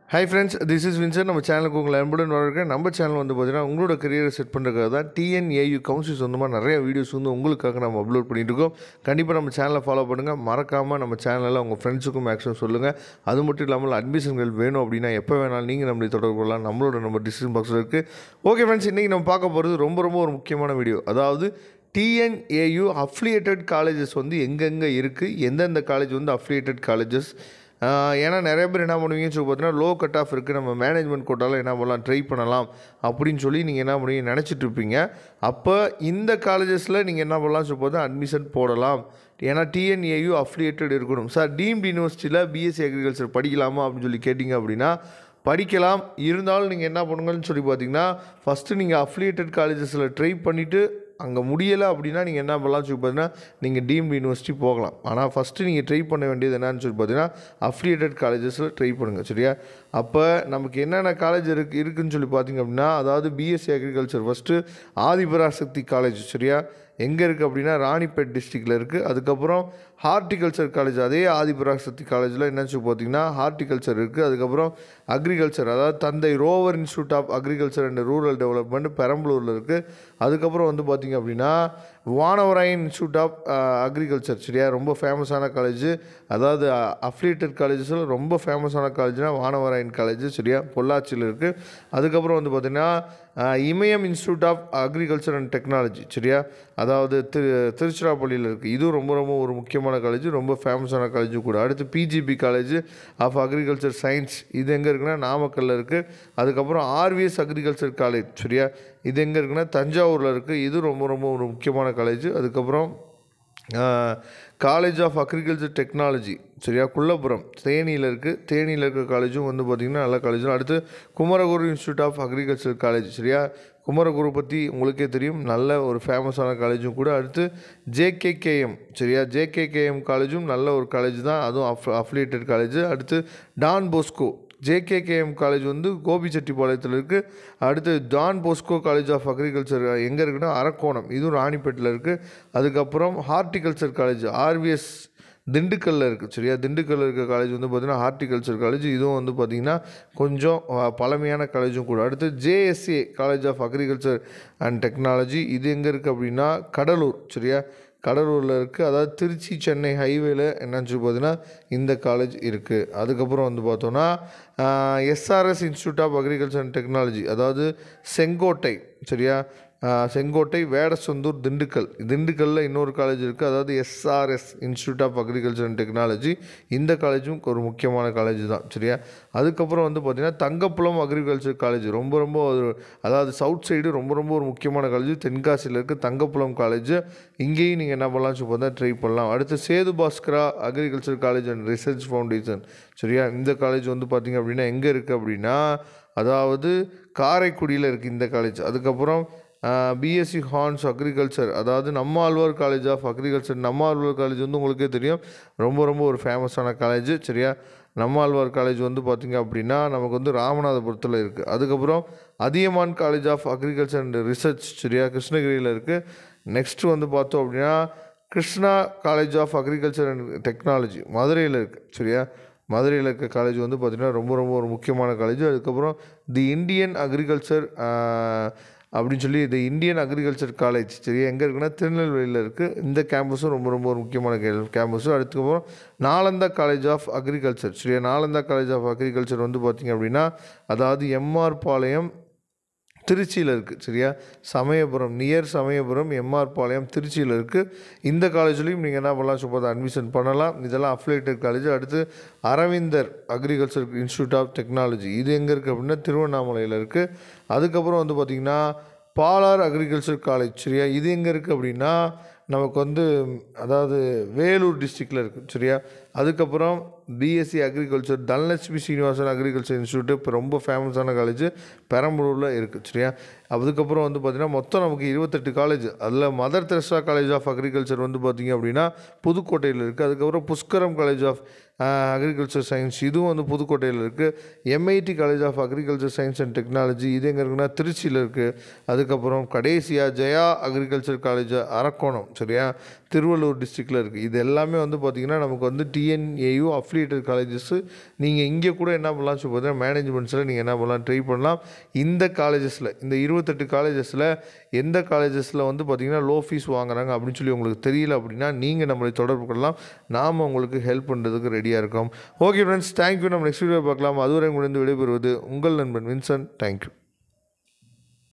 hi friends this is வின்சர் நம்ம சேனலுக்கு உங்களை அன்புடன் வரவேற்கிறேன் நம்ம சேனல் வந்து பார்த்தீங்கன்னா உங்களோட கரியரை செட் பண்ணுறதுக்காக தான் டிஎன்ஏயு கவுன்சில் சொந்தமாக நிறைய வீடியோஸ் வந்து உங்களுக்காக நம்ம அப்லோட் பண்ணிட்டு இருக்கோம் கண்டிப்பாக நம்ம சேனலை ஃபாலோ பண்ணுங்கள் மறக்காமல் நம்ம சேனலில் உங்கள் ஃப்ரெண்ட்ஸுக்கும் மேக்ஸிமம் சொல்லுங்கள் அது மட்டும் இல்லாமல் அட்மிஷன்கள் வேணும் அப்படின்னா எப்போ வேணாலும் நீங்கள் நம்மளை தொடர்பு கொள்ளலாம் நம்மளோட நம்ம டிசிஷன் பாக்ஸில் இருக்குது ஓகே ஃப்ரெண்ட்ஸ் இன்றைக்கி நம்ம பார்க்க போகிறது ரொம்ப ரொம்ப ஒரு முக்கியமான வீடியோ அதாவது டிஎன்ஏயு அஃப்லியேட்டட் காலேஜஸ் வந்து எங்கெங்கே இருக்குது எந்தெந்த காலேஜ் வந்து அஃப்லியேட்டட் காலேஜஸ் ஏன்னா நிறைய பேர் என்ன பண்ணுவீங்கன்னு சொல்லி பார்த்தீங்கன்னா லோ கட் ஆஃப் இருக்குது நம்ம மேனேஜ்மெண்ட் கோட்டாவில் என்ன பண்ணலாம் ட்ரை பண்ணலாம் அப்படின்னு சொல்லி நீங்கள் என்ன பண்ணுவீங்க நினச்சிட்டு இருப்பீங்க அப்போ இந்த காலேஜஸில் நீங்கள் என்ன பண்ணலாம் சொல்லி பார்த்தா அட்மிஷன் போடலாம் ஏன்னா டிஎன்ஏயு அஃப்லியேட்டட் இருக்கணும் சார் டீம்டு யூனிவர்சிட்டியில் பிஎஸ்சி அக்ரிகல்ச்சர் படிக்கலாமா அப்படின்னு சொல்லி கேட்டிங்க அப்படின்னா படிக்கலாம் இருந்தாலும் நீங்கள் என்ன பண்ணுங்கன்னு சொல்லி பார்த்தீங்கன்னா ஃபஸ்ட்டு நீங்கள் அஃப்லியேட்டட் காலேஜஸில் ட்ரை பண்ணிவிட்டு அங்கே முடியலை அப்படின்னா நீங்கள் என்ன பண்ணலாம் சொல்லி பார்த்தீங்கன்னா நீங்கள் டீம்டு யூனிவர்சிட்டி போகலாம் ஆனால் ஃபஸ்ட்டு நீங்கள் ட்ரை பண்ண வேண்டியது என்னன்னு சொல்லி பார்த்தீங்கன்னா அஃப்லியேட்டட் காலேஜஸில் ட்ரை பண்ணுங்கள் சரியா அப்போ நமக்கு என்னென்ன காலேஜ் இருக்குது இருக்குதுன்னு சொல்லி பார்த்தீங்க அப்படின்னா அதாவது BSc agriculture first Adhiparasakthi college சரியா எங்கே இருக்குது அப்படின்னா ராணிப்பேட் டிஸ்ட்ரிக்டில் இருக்குது அதுக்கப்புறம் ஹார்டிகல்ச்சர் காலேஜ் அதே ஆதிபராசக்தி காலேஜில் என்னச்சு பார்த்தீங்கன்னா ஹார்டிகல்ச்சர் இருக்குது அதுக்கப்புறம் அக்ரிகல்ச்சர் அதாவது Thanthai Roever institute of agriculture and rural development பெரம்பலூரில் இருக்குது அதுக்கப்புறம் வந்து பார்த்திங்க அப்படின்னா வானவராயன் இன்ஸ்டியூட் ஆஃப் அக்ரிகல்ச்சர் சரியா ரொம்ப ஃபேமஸான காலேஜ் அதாவது அஃப்லியேட்டட் காலேஜஸில் ரொம்ப ஃபேமஸான காலேஜ்னால் வானவராயன் காலேஜ் சரியா பொள்ளாச்சியில் இருக்குது அதுக்கப்புறம் வந்து பார்த்திங்கன்னா Imayam institute of agriculture and technology சரியா அதாவது திரு திருச்சிராப்பள்ளியில் இருக்குது இதுவும் ரொம்ப ரொம்ப ஒரு முக்கியமான காலேஜ் ரொம்ப ஃபேமஸான காலேஜ் கூட அடுத்து PGP college of agriculture science இது எங்கே இருக்குன்னா நாமக்கல்லில் இருக்குது அதுக்கப்புறம் ஆர்விஎஸ் அக்ரிகல்ச்சர் காலேஜ் சரியா இது எங்கே இருக்குன்னா தஞ்சாவூரில் இருக்குது இது ரொம்ப ரொம்ப ஒரு முக்கியமான காலேஜ் அதுக்கப்புறம் காலேஜ் ஆஃப் அக்ரிகல்ச்சர் டெக்னாலஜி சரியா குள்ளப்புறம் தேனியில் இருக்குது தேனியில் இருக்கிற காலேஜும் வந்து பார்த்திங்கன்னா நல்ல காலேஜ் அடுத்து Kumaraguru institute of agriculture college சரியா குமரகுரு பற்றி உங்களுக்கே தெரியும் நல்ல ஒரு ஃபேமஸான காலேஜும் கூட அடுத்து ஜேகேகேஎம் சரியா ஜேகேகேஎம் காலேஜும் நல்ல ஒரு காலேஜ் தான் அதுவும் அஃப் அஃப்லியேட்டட் காலேஜ் அடுத்து டான் போஸ்கோ ஜேகேகேஎம் காலேஜ் வந்து கோபிச்செட்டிப்பாளையத்தில் இருக்குது அடுத்து Don Bosco college of agriculture எங்கே இருக்குன்னா அரக்கோணம் இதுவும் ராணிப்பேட்டில் இருக்குது அதுக்கப்புறம் ஹார்டிகல்ச்சர் காலேஜ் ஆர்விஎஸ் திண்டுக்கல்லில் இருக்குது சரியா திண்டுக்கல்லில் இருக்க காலேஜ் வந்து பார்த்திங்கன்னா ஹார்டிகல்ச்சர் காலேஜ் இதுவும் வந்து பார்த்திங்கன்னா கொஞ்சம் பழமையான காலேஜும் கூட அடுத்து JSA college of agriculture and technology இது எங்கே இருக்குது அப்படின்னா கடலூர் சரியா கடலூரில் இருக்குது அதாவது திருச்சி சென்னை ஹைவேல என்னன்னு சொல்லி பார்த்தீங்கன்னா இந்த காலேஜ் இருக்குது அதுக்கப்புறம் வந்து பார்த்தோன்னா SRS institute of agriculture and technology அதாவது செங்கோட்டை சரியா செங்கோட்டை வேடசந்தூர் திண்டுக்கல் திண்டுக்கல்லில் இன்னொரு காலேஜ் இருக்குது அதாவது SRS institute of agriculture and technology இந்த காலேஜும் ஒரு முக்கியமான காலேஜ் தான் சரியா அதுக்கப்புறம் வந்து பார்த்திங்கன்னா தங்கப்புலம் அக்ரிகல்ச்சர் காலேஜ் ரொம்ப ரொம்ப ஒரு அதாவது சவுத் சைடு ரொம்ப ரொம்ப ஒரு முக்கியமான காலேஜ் தென்காசியில் இருக்குது தங்கப்புலம் காலேஜ் இங்கேயும் நீங்கள் என்ன பண்ணலாம் சொல்லி பார்த்தா ட்ரை பண்ணலாம் அடுத்து Sethu Bhaskara agriculture college and research foundation சரியா இந்த காலேஜ் வந்து பார்த்திங்க அப்படின்னா எங்கே இருக்குது அப்படின்னா அதாவது காரைக்குடியில் இருக்குது இந்த காலேஜ் அதுக்கப்புறம் பிஎஸ்சி ஹார்ன்ஸ் அக்ரிகல்ச்சர் அதாவது Nammalvar college of agriculture Nammalvar college வந்து உங்களுக்கே தெரியும் ரொம்ப ரொம்ப ஒரு ஃபேமஸான காலேஜ் சரியா நம்மாழ்வார் காலேஜ் வந்து பார்த்திங்க அப்படின்னா நமக்கு வந்து ராமநாதபுரத்தில் இருக்குது அதுக்கப்புறம் Athiyaman college of agriculture and research சரியா கிருஷ்ணகிரியில் இருக்குது நெக்ஸ்ட்டு வந்து பார்த்தோம் அப்படின்னா Krishna college of agriculture and technology மதுரையில் இருக்குது சரியா மதுரையில் இருக்க காலேஜ் வந்து பார்த்திங்கன்னா ரொம்ப ரொம்ப ஒரு முக்கியமான காலேஜ் அதுக்கப்புறம் தி இந்தியன் அக்ரிகல்ச்சர் அப்படின்னு சொல்லி தி இந்தியன் அக்ரிகல்ச்சர் காலேஜ் சரியா எங்கே இருக்குன்னா திருநெல்வேலியில் இருக்குது இந்த கேம்பஸும் ரொம்ப ரொம்ப ஒரு முக்கியமான கே கேம்பஸும் அதுக்கப்புறம் நாலந்தா காலேஜ் ஆஃப் அக்ரிகல்ச்சர் சரியா நாலந்தா காலேஜ் ஆஃப் அக்ரிகல்ச்சர் வந்து பார்த்திங்க அப்படின்னா அதாவது எம்ஆர் பாளையம் திருச்சியில் இருக்குது சரியா சமயபுரம் நியர் சமயபுரம் எம்ஆர் பாளையம் திருச்சியில் இருக்குது இந்த காலேஜ்லேயும் நீங்கள் என்ன பண்ணலாம் சும்மா அட்மிஷன் பண்ணலாம் இதெல்லாம் அஃப்லேட்டட் காலேஜ் அடுத்து Aravindar agriculture institute of technology இது எங்கே இருக்குது அப்படின்னா திருவண்ணாமலையில் இருக்குது அதுக்கப்புறம் வந்து பார்த்திங்கன்னா பாலார் அக்ரிகல்ச்சர் காலேஜ் சரியா இது எங்கே இருக்குது அப்படின்னா நமக்கு வந்து அதாவது வேலூர் டிஸ்ட்ரிக்டில் இருக்குது சரியா அதுக்கப்புறம் BSc agriculture Dhanalakshmi Srinivasan agriculture institute இப்போ ரொம்ப ஃபேமஸான காலேஜ் பெரம்பலூரில் இருக்குது சரியா அதுக்கப்புறம் வந்து பார்த்திங்கன்னா மொத்தம் நமக்கு இருபத்தெட்டு காலேஜ் அதில் Mother Teresa college of agriculture வந்து பார்த்திங்க அப்படின்னா புதுக்கோட்டையில் இருக்குது அதுக்கப்புறம் Pushkaram college of agriculture science இதுவும் வந்து புதுக்கோட்டையில் இருக்குது MIT college of agriculture science and technology இது எங்கே இருக்குன்னா திருச்சியில் இருக்குது அதுக்கப்புறம் கடைசியாக ஜெயா அக்ரிகல்ச்சர் காலேஜ் அரக்கோணம் சரியா திருவள்ளூர் டிஸ்ட்ரிக்டில் இருக்குது இது எல்லாமே வந்து பார்த்திங்கன்னா நமக்கு வந்து டிஎன்ஏயு அஃபிலியேட்டட் காலேஜஸ்ஸு நீங்கள் இங்கே கூட என்ன பண்ணலாம் சொல்லி பார்த்தீங்கன்னா மேனேஜ்மெண்ட்ஸில் நீங்கள் என்ன பண்ணலாம் ட்ரை பண்ணலாம் இந்த காலேஜஸில் இந்த இருபத்தெட்டு காலேஜஸில் எந்த காலேஜஸில் வந்து பார்த்திங்கன்னா லோ ஃபீஸ் வாங்குறாங்க அப்படின்னு சொல்லி உங்களுக்கு தெரியல அப்படின்னா நீங்கள் நம்மளை தொடர்பு கொள்ளலாம் நாம் உங்களுக்கு ஹெல்ப் பண்ணுறதுக்கு ரெடியாக இருக்கோம் ஓகே ஃப்ரெண்ட்ஸ் தேங்க்யூ நம்ம நெக்ஸ்ட் வீடியோ பார்க்கலாம் அதுவரை முடிந்து விடைபெறுவது உங்கள் நண்பன் வின்சன் தேங்க்யூ